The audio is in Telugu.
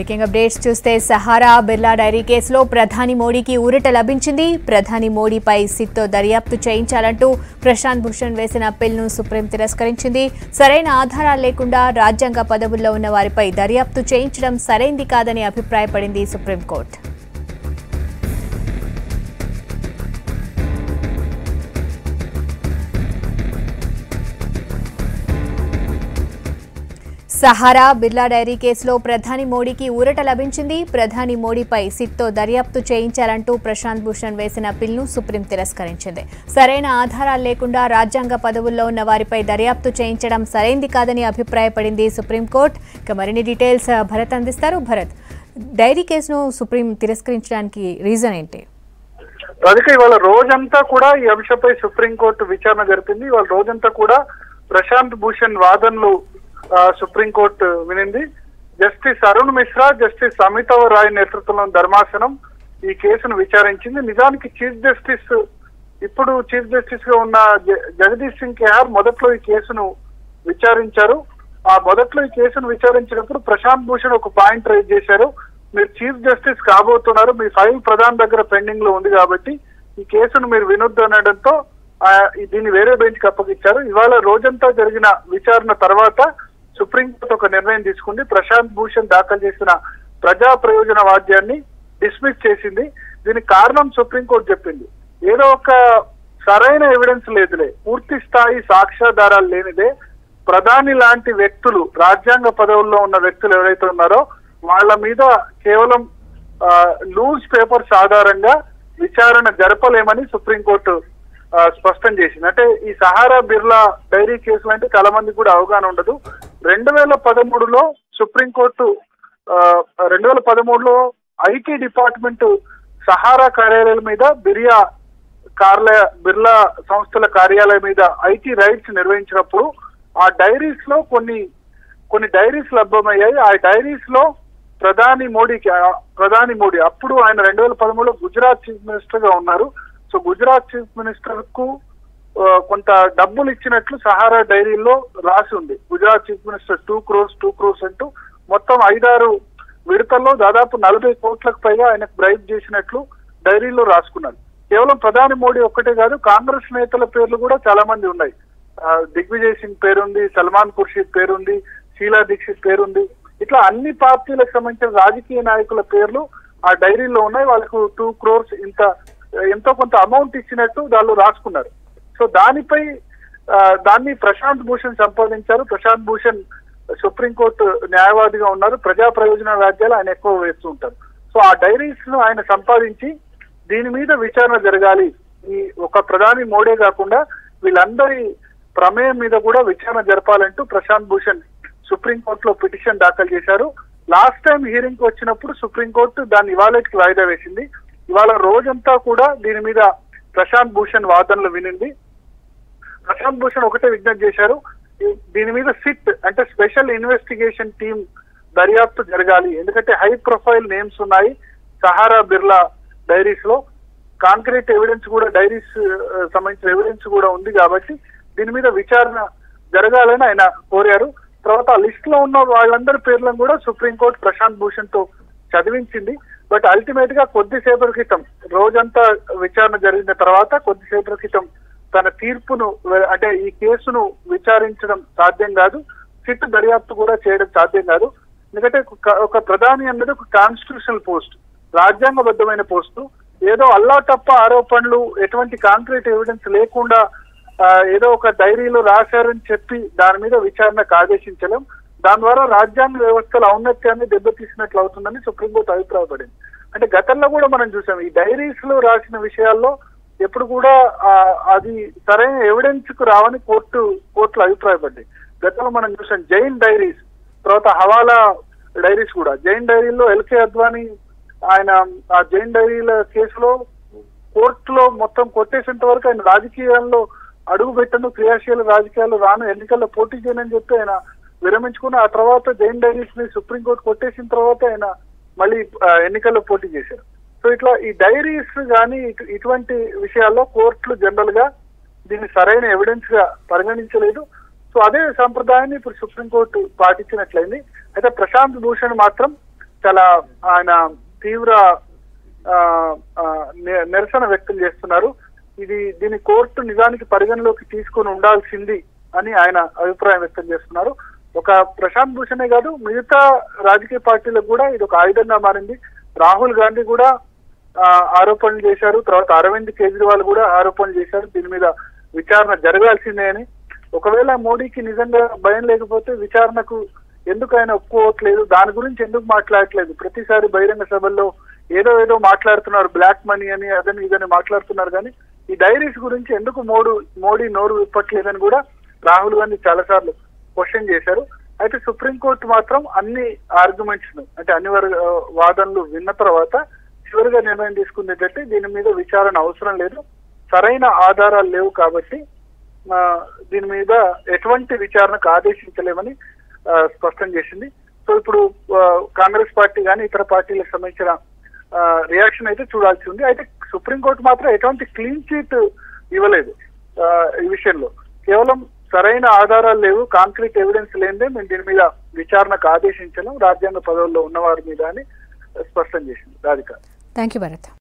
బ్రేకింగ్ అప్డేట్స్ చూస్తే సహారా బిర్లా డైరీ కేసులో ప్రధాని మోడీకి ఊరట లభించింది ప్రధాని మోడీపై సిట్తో దర్యాప్తు చేయించాలంటూ ప్రశాంత్ భూషణ్ వేసిన పిల్ను సుప్రీం తిరస్కరించింది సరైన ఆధారాలు లేకుండా రాజ్యాంగ పదవుల్లో ఉన్న వారిపై దర్యాప్తు చేయించడం సరైంది కాదని అభిప్రాయపడింది సుప్రీంకోర్టు సహారా బిర్లా డైరీ కేసులో ప్రధాని మోడీకి ఊరట లభించింది ప్రధాని మోడీపై సిట్తో దర్యాప్తు చేయించాలంటూ ప్రశాంత్ భూషణ్ వేసిన పిల్ను సుప్రీం తిరస్కరించింది సరైన ఆధారాలు లేకుండా రాజ్యాంగ పదవుల్లో ఉన్న వారిపై దర్యాప్తు చేయించడం సరైంది కాదని అభిప్రాయపడింది సుప్రీంకోర్టు ఇక మరిన్ని డీటెయిల్స్ ఆ, భరత్ అందిస్తారు భరత్ డైరీ కేసును సుప్రీం తిరస్కరించడానికి రీజన్ ఏంటి అందుకే ఇవాళ రోజంతా కూడా ఈ అంశంపై సుప్రీంకోర్టు విచారణ జరిపింది ఇవాళ రోజంతా కూడా ప్రశాంత్ భూషణ్ వాదనలు ఆ, సుప్రీంకోర్టు వినింది జస్టిస్ అరుణ్ మిశ్రా జస్టిస్ అమితావ్ రాయ్ నేతృత్వంలోని ధర్మాసనం ఈ కేసును విచారించింది నిజానికి చీఫ్ జస్టిస్ ఇప్పుడు చీఫ్ జస్టిస్ గా ఉన్న జ- జగదీష్ సింగ్ కేహార్ మొదట్లో ఈ కేసును విచారించారు ఆ మొదట్లో ఈ కేసును విచారించినప్పుడు ప్రశాంత్ భూషణ్ ఒక పాయింట్ రైజ్ చేశారు మీరు చీఫ్ జస్టిస్ కాబోతున్నారు మీ ఫైల్ ప్రధాని దగ్గర పెండింగ్ లో ఉంది కాబట్టి ఈ కేసును మీరు వినొద్దు అనడంతో ఆ, ఈ- దీన్ని వేరే బెంచ్ కి అప్పగించారు ఇవాళ రోజంతా జరిగిన విచారణ తర్వాత సుప్రీంకోర్టు ఒక నిర్ణయం తీసుకుంది ప్రశాంత్ భూషణ్ దాఖలు చేసిన ప్రజా ప్రయోజన వాద్యాన్ని డిస్మిస్ చేసింది దీనికి కారణం సుప్రీంకోర్టు చెప్పింది ఏదో ఒక సరైన ఎవిడెన్స్ లేదులే పూర్తి స్థాయి సాక్ష్యాధారాలు లేనిదే ప్రధాని లాంటి వ్యక్తులు రాజ్యాంగ పదవుల్లో ఉన్న వ్యక్తులు ఎవరైతే ఉన్నారో వాళ్ళ మీద కేవలం లూజ్ పేపర్స్ ఆధారంగా విచారణ జరపలేమని సుప్రీంకోర్టు ఆ, స్పష్టం చేసింది అంటే ఈ సహారా బిర్లా డైరీ కేసులు అంటే చాలా మంది కూడా అవగాహన ఉండదు రెండు వేల పదమూడులో సుప్రీంకోర్టు ఆ, రెండు వేల పదమూడులో ఐటీ డిపార్ట్మెంట్ సహారా కార్యాలయాల మీద బిర్యా కార్యాలయ బిర్లా సంస్థల కార్యాలయం మీద ఐటీ రైడ్స్ నిర్వహించినప్పుడు ఆ డైరీస్ లో కొన్ని కొన్ని డైరీస్ లభ్యమయ్యాయి ఆ డైరీస్ లో ప్రధాని మోడీకి ఆ, ప్రధాని మోడీ అప్పుడు ఆయన రెండు వేల పదమూడులో గుజరాత్ చీఫ్ మినిస్టర్ గా ఉన్నారు సో గుజరాత్ చీఫ్ మినిస్టర్ కు ఆ, కొంత డబ్బులు ఇచ్చినట్లు సహారా డైరీలో రాసి ఉంది Gujarat chief minister two crores two crores అంటూ మొత్తం ఐదారు విడతల్లో దాదాపు నలభై కోట్లకు పైగా ఆయనకు బ్రైబ్ చేసినట్లు డైరీలో రాసుకున్నారు కేవలం ప్రధాని మోడీ ఒక్కటే కాదు కాంగ్రెస్ నేతల పేర్లు కూడా చాలా మంది ఉన్నాయి ఆ, దిగ్విజయ్ సింగ్ పేరుంది సల్మాన్ ఖుర్షీద్ పేరుంది షీలా దీక్షిత్ పేరుంది ఇట్లా అన్ని పార్టీలకు సంబంధించిన రాజకీయ నాయకుల పేర్లు ఆ డైరీలో ఉన్నాయి వాళ్ళకు టూ క్రోర్స్ ఇంత ఎంతో కొంత అమౌంట్ ఇచ్చినట్టు వాళ్ళు రాసుకున్నారు సో దానిపై ఆ, దాన్ని ప్రశాంత్ భూషణ్ సంపాదించారు ప్రశాంత్ భూషణ్ సుప్రీంకోర్టు న్యాయవాదిగా ఉన్నారు ప్రజా ప్రయోజన వ్యాజ్యాలు ఆయన ఎక్కువ వేస్తూ ఉంటారు సో ఆ డైరీస్ ను ఆయన సంపాదించి దీని మీద విచారణ జరగాలి ఈ ఒక ప్రధాని మోడే కాకుండా వీళ్ళందరి ప్రమేయం మీద కూడా విచారణ జరపాలంటూ ప్రశాంత్ భూషణ్ సుప్రీంకోర్టులో పిటిషన్ దాఖలు చేశారు లాస్ట్ టైం హియరింగ్ కి వచ్చినప్పుడు సుప్రీంకోర్టు దాన్ని ఇవాళకి వాయిదా వేసింది ఇవాళ రోజంతా కూడా దీని మీద ప్రశాంత్ భూషణ్ వాదనలు వినింది ప్రశాంత్ భూషణ్ ఒకటే విజ్ఞప్తి చేశారు ఈ- దీని మీద సిట్ అంటే స్పెషల్ ఇన్వెస్టిగేషన్ టీం దర్యాప్తు జరగాలి ఎందుకంటే హై ప్రొఫైల్ నేమ్స్ ఉన్నాయి సహారా బిర్లా డైరీస్ లో కాంక్రీట్ ఎవిడెన్స్ కూడా డైరీస్ ఆ, సంబంధించిన ఎవిడెన్స్ కూడా ఉంది కాబట్టి దీని మీద విచారణ జరగాలని ఆయన కోరారు తర్వాత ఆ లిస్ట్ లో ఉన్న వాళ్ళందరి పేర్లను కూడా సుప్రీంకోర్టు ప్రశాంత్ భూషణ్ తో చదివించింది బట్ అల్టిమేట్ గా కొద్దిసేపటి క్రితం రోజంతా విచారణ జరిగిన తర్వాత కొద్దిసేపటి క్రితం తన తీర్పును వె- అంటే ఈ కేసును విచారించడం సాధ్యం కాదు సిట్ దర్యాప్తు కూడా చేయడం సాధ్యం కాదు ఎందుకంటే ఒక- ఒక ప్రధాని అన్నది ఒక కాన్స్టిట్యూషనల్ పోస్ట్ రాజ్యాంగబద్ధమైన పోస్టు ఏదో అల్లా తప్ప ఆరోపణలు ఎటువంటి కాంక్రీట్ ఎవిడెన్స్ లేకుండా ఆ, ఏదో ఒక డైరీలో రాశారని చెప్పి దాని మీద విచారణకు ఆదేశించలేం దాని ద్వారా రాజ్యాంగ వ్యవస్థల ఔన్నత్యాన్ని దెబ్బతీసినట్లు అవుతుందని సుప్రీంకోర్టు అభిప్రాయపడింది అంటే గతంలో కూడా మనం చూసాం ఈ డైరీస్ లో రాసిన విషయాల్లో ఎప్పుడు కూడా ఆ, అది సరైన ఎవిడెన్స్ కు రావని కోర్టు కోర్టులో అభిప్రాయపడ్డాయి గతంలో మనం చూసాం జైన్ డైరీస్ తర్వాత హవాలా డైరీస్ కూడా జైన్ డైరీలో ఎల్కే అద్వానీ ఆయన ఆ జైన్ డైరీల కేసులో కోర్టులో మొత్తం కొట్టేసేంత వరకు ఆయన రాజకీయాల్లో అడుగు పెట్టను క్రియాశీల రాజకీయాలు రాను ఎన్నికల్లో పోటీ చేయనని చెప్పి ఆయన విరమించుకుని ఆ తర్వాత జైన్ డైరీస్ ని సుప్రీంకోర్టు కొట్టేసిన తర్వాత ఆయన మళ్ళీ ఆ, ఎన్నికల్లో పోటీ చేశారు సో ఇట్లా ఈ డైరీస్ కానీ ఇటు- ఇటువంటి విషయాల్లో కోర్టులు జనరల్ గా దీన్ని సరైన ఎవిడెన్స్ గా పరిగణించలేదు సో అదే సంప్రదాయాన్ని ఇప్పుడు సుప్రీంకోర్టు పాటించినట్లయింది అయితే ప్రశాంత్ భూషణ్ మాత్రం చాలా ఆయన తీవ్ర ఆ, ఆ, ని- నిరసన వ్యక్తం చేస్తున్నారు ఇది దీని కోర్టు నిజానికి పరిగణలోకి తీసుకొని ఉండాల్సింది అని ఆయన అభిప్రాయం వ్యక్తం చేస్తున్నారు ఒక ప్రశాంత్ భూషణే కాదు మిగతా రాజకీయ పార్టీలకు కూడా ఇది ఒక ఆయుధంగా మారింది రాహుల్ గాంధీ కూడా ఆ, ఆరోపణలు చేశారు తర్వాత అరవింద్ కేజ్రీవాల్ కూడా ఆరోపణలు చేశారు దీని మీద విచారణ జరగాల్సిందే అని ఒకవేళ మోడీకి నిజంగా భయం లేకపోతే విచారణకు ఎందుకు ఆయన ఒప్పుకోవట్లేదు దాని గురించి ఎందుకు మాట్లాడట్లేదు ప్రతిసారి బహిరంగ సభల్లో ఏదో ఏదో మాట్లాడుతున్నారు బ్లాక్ మనీ అని అదని ఇదని మాట్లాడుతున్నారు కానీ ఈ డైరీస్ గురించి ఎందుకు మోడు మోడీ నోరు విప్పట్లేదని కూడా రాహుల్ గాంధీ చాలా సార్లు క్వశ్చన్ చేశారు అయితే సుప్రీంకోర్టు మాత్రం అన్ని ఆర్గ్యుమెంట్స్ ను అంటే అన్ని వర్గ వాదనలు విన్న తర్వాత చివరిగా నిర్ణయం తీసుకుంది ఏంటంటే దీని మీద విచారణ అవసరం లేదు సరైన ఆధారాలు లేవు కాబట్టి ఆ, దీని మీద ఎటువంటి విచారణకు ఆదేశించలేమని ఆ, స్పష్టం చేసింది సో ఇప్పుడు ఆ, కాంగ్రెస్ పార్టీ కానీ ఇతర పార్టీలకు సంబంధించిన రియాక్షన్ అయితే చూడాల్సి ఉంది అయితే సుప్రీంకోర్టు మాత్రం ఎటువంటి క్లీన్ చీట్ ఇవ్వలేదు ఆ, ఈ విషయంలో కేవలం సరైన ఆధారాలు లేవు కాంక్రీట్ ఎవిడెన్స్ లేనిదే మేము దీని మీద విచారణకు ఆదేశించలేం రాజ్యాంగ పదవుల్లో ఉన్నవారి మీద అని స్పష్టం చేసింది రాధిక థ్యాంక్ యూ భరత్